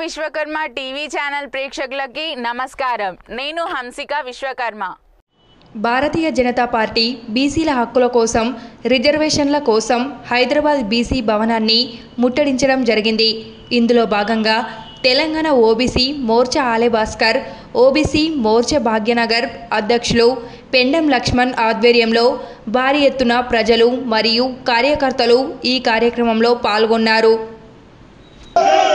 Vishwakarma TV channel ప్రేక్షకులకి నమస్కారం నేను హంసిక విశ్వకర్మ భారతీయ జనతా పార్టీ బీసీల హక్కుల కోసం రిజర్వేషన్ల కోసం హైదరాబాద్ బీసీ భవనాన్ని ముట్టడించడం జరిగింది ఇందులో భాగంగా తెలంగాణ ఓబీసీ మోర్చా ఆలే భాస్కర్ ఓబీసీ మోర్చా భాగ్యనగర్ అధ్యక్షులు పెండెం లక్ష్మణ్ ఆధ్వర్యంలో భారీ ఎత్తున ప్రజలు మరియు కార్యకర్తలు ఈ కార్యక్రమంలో పాల్గొన్నారు జై